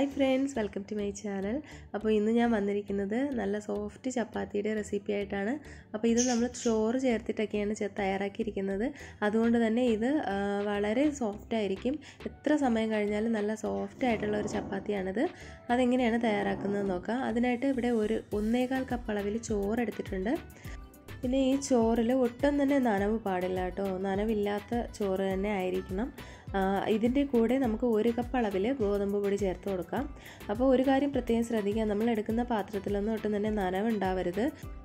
friends welcome to my channel അപ്പോൾ ഇന്ന് ഞാൻ വന്നിരിക്കുന്നത് നല്ല സോഫ്റ്റ് ചപ്പാത്തിയുടെ റെസിപ്പി ആയിട്ടാണ് അപ്പോൾ ഇത് നമ്മൾ ചോറ് ചേർത്തിട്ടൊക്കെയാണ് ചെ- തയ്യാറാക്കിയിരിക്കുന്നത് അതുകൊണ്ട് തന്നെ ഇത് ആ, വളരെ സോഫ്റ്റ് ആയിരിക്കും എത്ര സമയം കഴിഞ്ഞാലും നല്ല സോഫ്റ്റ് ആയിട്ടുള്ള ഒരു ചപ്പാത്തിയാണിത് അതെങ്ങനെയാണ് തയ്യാറാക്കുന്നത് നോക്കാം അതിനായിട്ട് ഇവിടെ ഒരു ഒന്നേകാൽ കപ്പ് അളവിൽ ചോറ് എടുത്തിട്ടുണ്ട് പിന്നെ ഈ ചോറിൽ ഒട്ടും തന്നെ നനവ് പാടില്ല കേട്ടോ നനവില്ലാത്ത ചോറ് തന്നെ ആയിരിക്കണം ആ, ഇതിൻ്റെ കൂടെ നമുക്ക് ഒരു കപ്പ് അളവിൽ ഗോതമ്പ് പൊടി ചേർത്ത് കൊടുക്കാം അപ്പോൾ ഒരു കാര്യം പ്രത്യേകം ശ്രദ്ധിക്കുക നമ്മൾ എടുക്കുന്ന പാത്രത്തിലൊന്നും ഒട്ടും തന്നെ നനവ് ഉണ്ടാവരുത്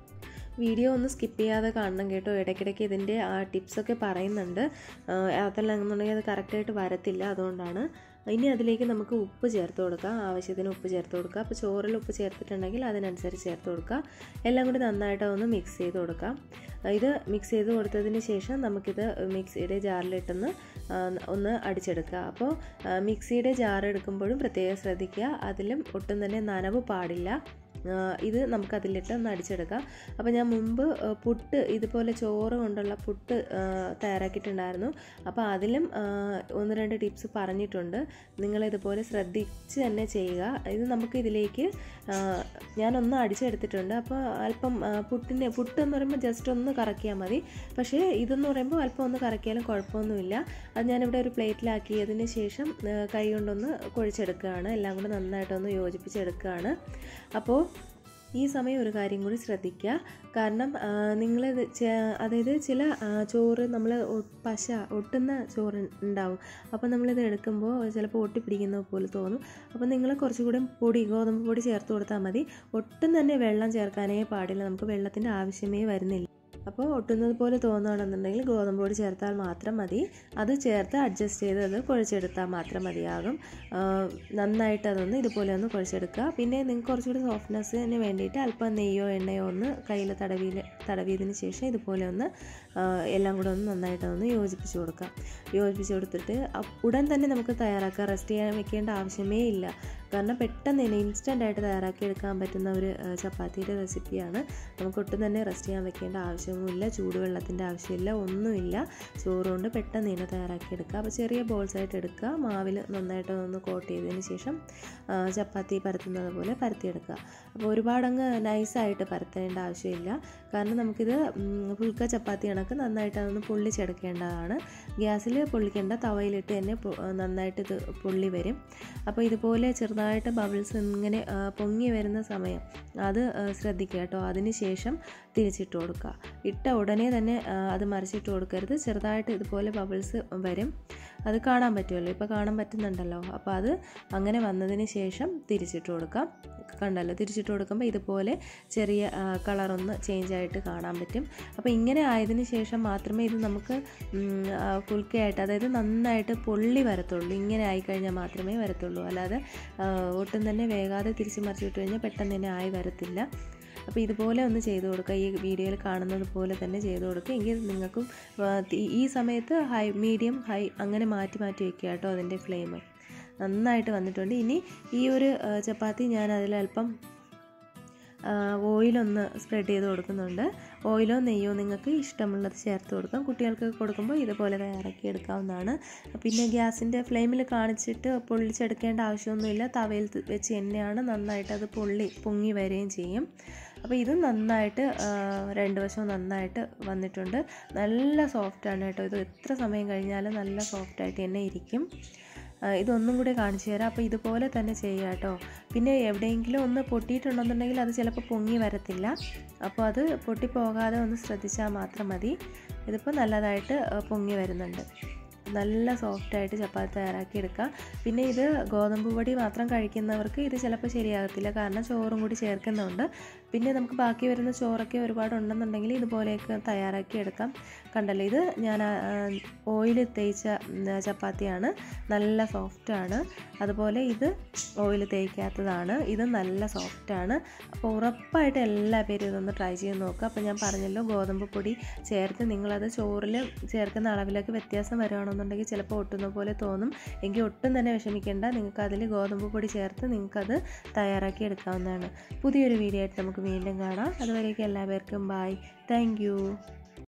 വീഡിയോ ഒന്ന് സ്കിപ്പ് ചെയ്യാതെ കാണണം കേട്ടോ ഇടയ്ക്കിടയ്ക്ക് ഇതിൻ്റെ ആ ടിപ്സൊക്കെ പറയുന്നുണ്ട് ആ, അതെല്ലാം എന്നുണ്ടെങ്കിൽ അത് കറക്റ്റായിട്ട് വരത്തില്ല അതുകൊണ്ടാണ് ഇനി അതിലേക്ക് നമുക്ക് ഉപ്പ് ചേർത്ത് കൊടുക്കാം ആവശ്യത്തിന് ഉപ്പ് ചേർത്ത് കൊടുക്കുക അപ്പോൾ ചോറിൽ ഉപ്പ് ചേർത്തിട്ടുണ്ടെങ്കിൽ അതിനനുസരിച്ച് ചേർത്ത് കൊടുക്കുക എല്ലാം കൂടി നന്നായിട്ട് ഒന്ന് മിക്സ് ചെയ്ത് കൊടുക്കാം ഇത് മിക്സ് ചെയ്ത് കൊടുത്തതിന് ശേഷം നമുക്കിത് മിക്സിയുടെ ജാറിലിട്ടൊന്ന് ആ, ഒന്ന് അടിച്ചെടുക്കുക അപ്പോൾ ആ, മിക്സിയുടെ ജാർ എടുക്കുമ്പോഴും പ്രത്യേകം ശ്രദ്ധിക്കുക അതിലും ഒട്ടും തന്നെ നനവ് പാടില്ല ആ, ഇത് നമുക്കതിലിട്ട് ഒന്ന് അടിച്ചെടുക്കാം അപ്പോൾ ഞാൻ മുമ്പ് ആ, പുട്ട് ഇതുപോലെ ചോറ് കൊണ്ടുള്ള പുട്ട് ആ, തയ്യാറാക്കിയിട്ടുണ്ടായിരുന്നു അപ്പോൾ അതിലും ആ, ഒന്ന് രണ്ട് ടിപ്സ് പറഞ്ഞിട്ടുണ്ട് നിങ്ങളിതുപോലെ ശ്രദ്ധിച്ച് തന്നെ ചെയ്യുക ഇത് നമുക്ക് ഇതിലേക്ക് ആ, ഞാനൊന്ന് അടിച്ചെടുത്തിട്ടുണ്ട് അപ്പോൾ അല്പം ആ, പുട്ടിൻ്റെ പുട്ട് എന്ന് പറയുമ്പോൾ ജസ്റ്റ് ഒന്ന് കറക്കിയാൽ മതി പക്ഷേ ഇതെന്ന് പറയുമ്പോൾ അല്പം ഒന്ന് കറക്കിയാലും കുഴപ്പമൊന്നുമില്ല അത് ഞാനിവിടെ ഒരു പ്ലേറ്റിലാക്കിയതിന് ശേഷം ആ, കൈ കൊണ്ടൊന്ന് കുഴച്ചെടുക്കുകയാണ് എല്ലാം കൂടെ നന്നായിട്ടൊന്ന് യോജിപ്പിച്ചെടുക്കുകയാണ് അപ്പോൾ ഈ സമയം ഒരു കാര്യം കൂടി ശ്രദ്ധിക്കുക കാരണം നിങ്ങൾ അതായത് ചില ആ, ചോറ് നമ്മൾ പശ ഒട്ടുന്ന ചോറ് ഉണ്ടാവും അപ്പോൾ നമ്മളിത് എടുക്കുമ്പോൾ ചിലപ്പോൾ ഒട്ടിപ്പിടിക്കുന്ന പോലെ തോന്നും അപ്പോൾ നിങ്ങൾ കുറച്ചുകൂടി പൊടി ഗോതമ്പ് പൊടി ചേർത്ത് കൊടുത്താൽ മതി ഒട്ടും തന്നെ വെള്ളം ചേർക്കാനേ പാടില്ല നമുക്ക് വെള്ളത്തിൻ്റെ ആവശ്യമേ വരുന്നില്ല അപ്പോൾ ഒട്ടുന്നത് പോലെ തോന്നുകയാണെന്നുണ്ടെങ്കിൽ ഗോതമ്പ് പൊടി ചേർത്താൽ മാത്രം മതി അത് ചേർത്ത് അഡ്ജസ്റ്റ് ചെയ്ത് അത് കുഴച്ചെടുത്താൽ മാത്രം മതിയാകും ആ, നന്നായിട്ട് അതൊന്ന് ഇതുപോലെ ഒന്ന് കുഴച്ചെടുക്കുക പിന്നെ നിങ്ങൾക്ക് കുറച്ചുകൂടി സോഫ്റ്റ്നെസ്സിന് വേണ്ടിയിട്ട് അല്പം നെയ്യോ എണ്ണയോ ഒന്ന് കയ്യിൽ തടവി തടവിയതിന് ശേഷം ഇതുപോലെ ഒന്ന് ആ, എല്ലാം കൂടെ ഒന്ന് നന്നായിട്ട് ഒന്ന് യോജിപ്പിച്ച് കൊടുക്കാം യോജിപ്പിച്ച് കൊടുത്തിട്ട് അ- ഉടൻ തന്നെ നമുക്ക് തയ്യാറാക്കാം റെസ്റ്റ് ചെയ്യാൻ വെക്കേണ്ട ആവശ്യമേ ഇല്ല കാരണം പെട്ടെന്ന് തന്നെ ഇൻസ്റ്റൻ്റ് ആയിട്ട് തയ്യാറാക്കി എടുക്കാൻ പറ്റുന്ന ഒരു ആ, ചപ്പാത്തിയുടെ റെസിപ്പിയാണ് നമുക്ക് ഒട്ടും തന്നെ റെസ്റ്റ് ചെയ്യാൻ വെക്കേണ്ട ആവശ്യമൊന്നുമില്ല ചൂടുവെള്ളത്തിൻ്റെ ആവശ്യമില്ല ഒന്നുമില്ല ചോറ് കൊണ്ട് പെട്ടെന്ന് തന്നെ തയ്യാറാക്കി എടുക്കുക അപ്പോൾ ചെറിയ ബോൾസ് ആയിട്ട് എടുക്കുക മാവിൽ നന്നായിട്ട് ഒന്ന് കോട്ട് ചെയ്തതിന് ശേഷം ആ, ചപ്പാത്തി പരത്തുന്നത് പോലെ പരത്തിയെടുക്കുക അപ്പോൾ ഒരുപാടങ്ങ് നൈസായിട്ട് പരത്തേണ്ട ആവശ്യമില്ല കാരണം നമുക്കിത് ഉം, പുൽക്ക ചപ്പാത്തി കണക്ക് നന്നായിട്ട് അതൊന്ന് പൊള്ളിച്ചെടുക്കേണ്ടതാണ് ഗ്യാസിൽ പൊള്ളിക്കേണ്ട തവയിലിട്ട് തന്നെ പൊ- നന്നായിട്ട് ഇത് പൊള്ളി വരും അപ്പോൾ ഇതുപോലെ ചെറുതായിട്ട് ബബിൾസ് ഇങ്ങനെ ആ, പൊങ്ങി വരുന്ന സമയം അത് ആ, ശ്രദ്ധിക്കുക കേട്ടോ അതിന് ശേഷം തിരിച്ചിട്ട് കൊടുക്കുക ഇട്ട ഉടനെ തന്നെ ആ, അത് മറിച്ചിട്ട് കൊടുക്കരുത് ചെറുതായിട്ട് ഇതുപോലെ ബബിൾസ് വരും അത് കാണാൻ പറ്റുമല്ലോ ഇപ്പോൾ കാണാൻ പറ്റുന്നുണ്ടല്ലോ അപ്പോൾ അത് അങ്ങനെ വന്നതിന് ശേഷം തിരിച്ചിട്ട് കൊടുക്കാം കണ്ടല്ലോ തിരിച്ചിട്ട് കൊടുക്കുമ്പോൾ ഇതുപോലെ ചെറിയ കളറൊന്ന് ചേഞ്ച് ആയിട്ട് കാണാൻ പറ്റും അപ്പോൾ ഇങ്ങനെ ആയതിനു ശേഷം മാത്രമേ ഇത് നമുക്ക് ഫുൾക്കയായിട്ട് അതായത് നന്നായിട്ട് പൊള്ളി വരത്തുള്ളൂ ഇങ്ങനെ ആയിക്കഴിഞ്ഞാൽ മാത്രമേ വരത്തുള്ളൂ അല്ലാതെ ആ, ഒട്ടും തന്നെ വേഗാതെ തിരിച്ച് മറിച്ചിട്ട് കഴിഞ്ഞാൽ പെട്ടെന്ന് തന്നെ ആയി വരത്തില്ല അപ്പോൾ ഇതുപോലെ ഒന്ന് ചെയ്ത് കൊടുക്കുക ഈ വീഡിയോയിൽ കാണുന്നത് പോലെ തന്നെ ചെയ്ത് കൊടുക്കുക എങ്കിൽ നിങ്ങൾക്കും ആ, ഈ- ഈ സമയത്ത് ഹൈ മീഡിയം ഹൈ അങ്ങനെ മാറ്റി മാറ്റി വെക്കുക കേട്ടോ അതിൻ്റെ ഫ്ലെയിം നന്നായിട്ട് വന്നിട്ടുണ്ട് ഇനി ഈ ഒരു ആ, ചപ്പാത്തി ഞാൻ അതിലല്പം ആ, ഓയിലൊന്ന് സ്പ്രെഡ് ചെയ്ത് കൊടുക്കുന്നുണ്ട് ഓയിലോ നെയ്യോ നിങ്ങൾക്ക് ഇഷ്ടമുള്ളത് ചേർത്ത് കൊടുക്കാം കുട്ടികൾക്ക് കൊടുക്കുമ്പോൾ ഇതുപോലെ തയ്യാറാക്കി എടുക്കാവുന്നതാണ് പിന്നെ ഗ്യാസിൻ്റെ ഫ്ലെയിമിൽ കാണിച്ചിട്ട് പൊള്ളിച്ചെടുക്കേണ്ട ആവശ്യമൊന്നുമില്ല തവയിൽ ത- വെച്ച് എണ്ണയാണ് നന്നായിട്ട് അത് പൊള്ളി പൊങ്ങി വരികയും ചെയ്യും അപ്പോൾ ഇത് നന്നായിട്ട് ആ, രണ്ട് വശവും നന്നായിട്ട് വന്നിട്ടുണ്ട് നല്ല സോഫ്റ്റാണ് കേട്ടോ ഇത് എത്ര സമയം കഴിഞ്ഞാലും നല്ല സോഫ്റ്റായിട്ട് തന്നെ ഇരിക്കും ആ, ഇതൊന്നും കൂടി കാണിച്ചു തരാം അപ്പോൾ ഇതുപോലെ തന്നെ ചെയ്യുക കേട്ടോ പിന്നെ എവിടെയെങ്കിലും ഒന്ന് പൊട്ടിയിട്ടുണ്ടെന്നുണ്ടെങ്കിൽ അത് ചിലപ്പോൾ പൊങ്ങി വരത്തില്ല അപ്പോൾ അത് പൊട്ടിപ്പോകാതെ ഒന്ന് ശ്രദ്ധിച്ചാൽ മാത്രം മതി ഇതിപ്പോൾ നല്ലതായിട്ട് ആ, പൊങ്ങി വരുന്നുണ്ട് നല്ല സോഫ്റ്റായിട്ട് ചപ്പാത്തി തയ്യാറാക്കി എടുക്കാം പിന്നെ ഇത് ഗോതമ്പ് പൊടി മാത്രം കഴിക്കുന്നവർക്ക് ഇത് ചിലപ്പോൾ ശരിയാകത്തില്ല കാരണം ചോറും കൂടി ചേർക്കുന്നുണ്ട് പിന്നെ നമുക്ക് ബാക്കി വരുന്ന ചോറൊക്കെ ഒരുപാട് ഉണ്ടെന്നുണ്ടെങ്കിൽ ഇതുപോലെയൊക്കെ തയ്യാറാക്കി എടുക്കാം കണ്ടല്ലോ ഇത് ഞാൻ ഓയിൽ തേച്ച ഉം, ചപ്പാത്തിയാണ് നല്ല സോഫ്റ്റാണ് അതുപോലെ ഇത് ഓയിൽ തേക്കാത്തതാണ് ഇത് നല്ല സോഫ്റ്റാണ് അപ്പോൾ ഉറപ്പായിട്ട് എല്ലാ പേരും ഇതൊന്ന് ട്രൈ ചെയ്ത് നോക്കുക അപ്പോൾ ഞാൻ പറഞ്ഞല്ലോ ഗോതമ്പ് പൊടി ചേർത്ത് നിങ്ങളത് ചോറിൽ ചേർക്കുന്ന അളവിലൊക്കെ വ്യത്യാസം വരുവാണെന്നുണ്ടെങ്കിൽ ചിലപ്പോൾ ഒട്ടുന്ന പോലെ തോന്നും എങ്കിൽ ഒട്ടും തന്നെ വിഷമിക്കേണ്ട നിങ്ങൾക്ക് അതിൽ ഗോതമ്പ് പൊടി ചേർത്ത് നിങ്ങൾക്കത് തയ്യാറാക്കി എടുക്കാവുന്നതാണ് പുതിയൊരു വീഡിയോ ആയിട്ട് നമുക്ക് വീണ്ടും കാണാം അതുവരേക്കും എല്ലാവർക്കും ബായ് താങ്ക്